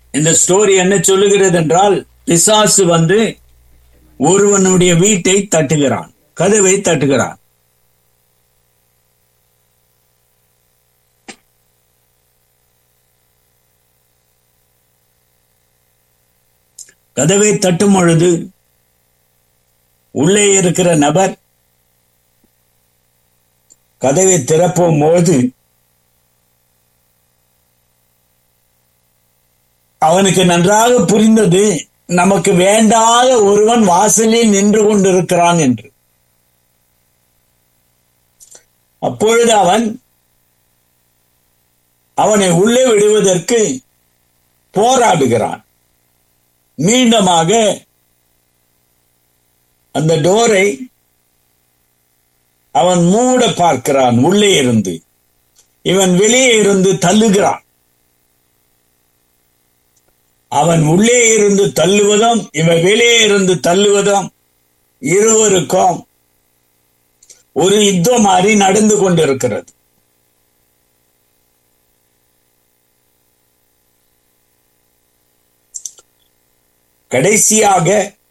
இந்த ஸ்டோரி என்ன சொல்லுகிறது என்றால் பிசாசு வந்து ஒருவனுடைய வீட்டை தட்டுகிறான் கதவை தட்டுகிறான் கதவை தட்டும் பொழுது உள்ளே இருக்கிற நபர் கதவை திறப்பும் போது அவனுக்கு நன்றாக புரிந்தது நமக்கு வேண்டாத ஒருவன் வாசலில் நின்று கொண்டிருக்கிறான் என்று அப்பொழுது அவன் அவனை உள்ளே விடுவதற்கு போராடுகிறான் மீண்டுமாக அந்த டோரை அவன் மூட பார்க்கிறான் உள்ளே இருந்து இவன் வெளியே இருந்து தள்ளுகிறான் அவன் உள்ளே இருந்து தள்ளுவதும் இவன் வெளியே இருந்து தள்ளுவதும் இருவருக்கும் ஒரு யுத்தம் மாதிரி நடந்து கொண்டிருக்கிறது கடைசியாக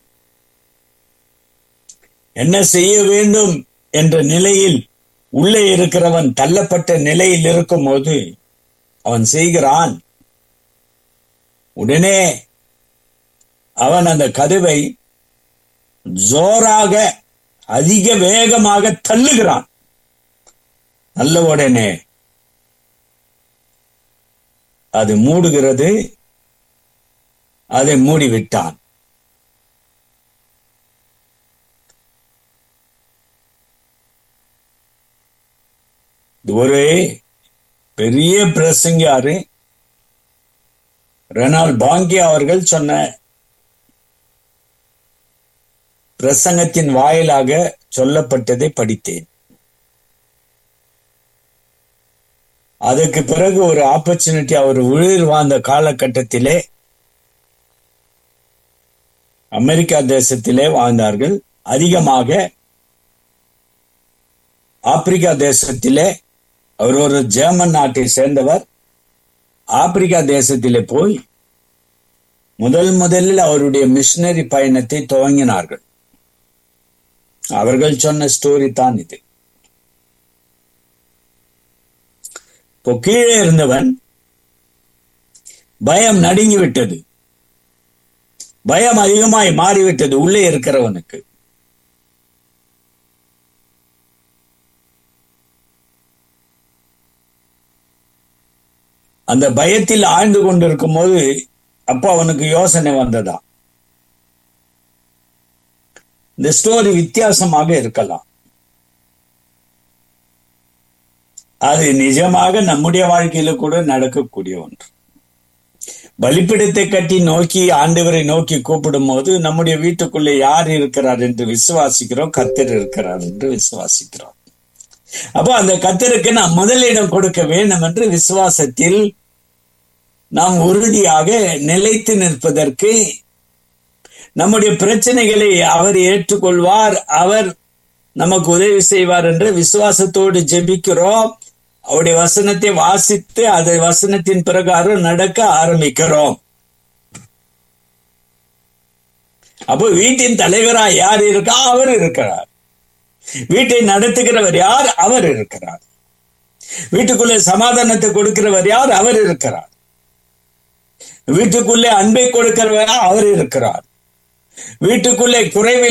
என்ன செய்ய வேண்டும் என்ற நிலையில் உள்ளே இருக்கிறவன் தள்ளப்பட்ட நிலையில் இருக்கும் போது அவன் செய்கிறான் உடனே அவன் அந்த கதவை ஜோராக அதிக வேகமாக தள்ளுகிறான் நல்ல உடனே அது மூடுகிறது அதை மூடிவிட்டான் இது ஒரு பெரிய பிரசங்கியாரு ரெனால் பாங்கி அவர்கள் சொன்ன பிரசங்கத்தின் வாயிலாக சொல்லப்பட்டதை படித்தேன் அதுக்கு பிறகு ஒரு ஆப்பர்ச்சுனிட்டி அவர் உயிர் வாழ்ந்த காலகட்டத்திலே அமெரிக்கா தேசத்திலே வாழ்ந்தார்கள் அதிகமாக ஆப்பிரிக்கா தேசத்திலே அவர் ஒரு ஜெர்மன் நாட்டை சேர்ந்தவர் ஆப்பிரிக்கா தேசத்திலே போய் முதல் முதலில் அவருடைய மிஷினரி பயணத்தை துவங்கினார்கள் அவர்கள் சொன்ன ஸ்டோரி தான் இது இப்போ கீழே இருந்தவன் பயம் நடுங்கி விட்டது பயம் அதிகமாய் மாறிவிட்டது உள்ளே இருக்கிறவனுக்கு அந்த பயத்தில் ஆழ்ந்து கொண்டிருக்கும் போது அப்போ அவனுக்கு யோசனை வந்ததா இந்த ஸ்டோரி வித்தியாசமாக இருக்கலாம் அது நிஜமாக நம்முடைய வாழ்க்கையில கூட நடக்கக்கூடிய ஒன்று பலிப்பிடத்தை கட்டி நோக்கி ஆண்டவரை நோக்கி கூப்பிடும் போது நம்முடைய வீட்டுக்குள்ளே யார் இருக்கிறார் என்று விசுவாசிக்கிறோம் கத்தர் இருக்கிறார் என்று விசுவாசிக்கிறோம் அப்போ அந்த கத்தருக்கு நாம் முதலிடம் கொடுக்க வேண்டும் என்று விசுவாசத்தில் நாம் உறுதியாக நிலைத்து நிற்பதற்கு நம்முடைய பிரச்சனைகளை அவர் ஏற்றுக்கொள்வார் அவர் நமக்கு உதவி செய்வார் என்று விசுவாசத்தோடு ஜெபிக்கிறோம் அவருடைய வசனத்தை வாசித்து அதை வசனத்தின் பிரகாரம் நடக்க ஆரம்பிக்கிறோம் அப்போ வீட்டின் தலைவராய் யார் இருக்கா அவர் இருக்கிறார் வீட்டை நடத்துகிறவர் யார் அவர் இருக்கிறார் வீட்டுக்குள்ளே சமாதானத்தை கொடுக்கிறவர் யார் அவர் இருக்கிறார் வீட்டுக்குள்ளே அன்பை கொடுக்கிறவர் அவர் இருக்கிறார் வீட்டுக்குள்ளே குறைவில்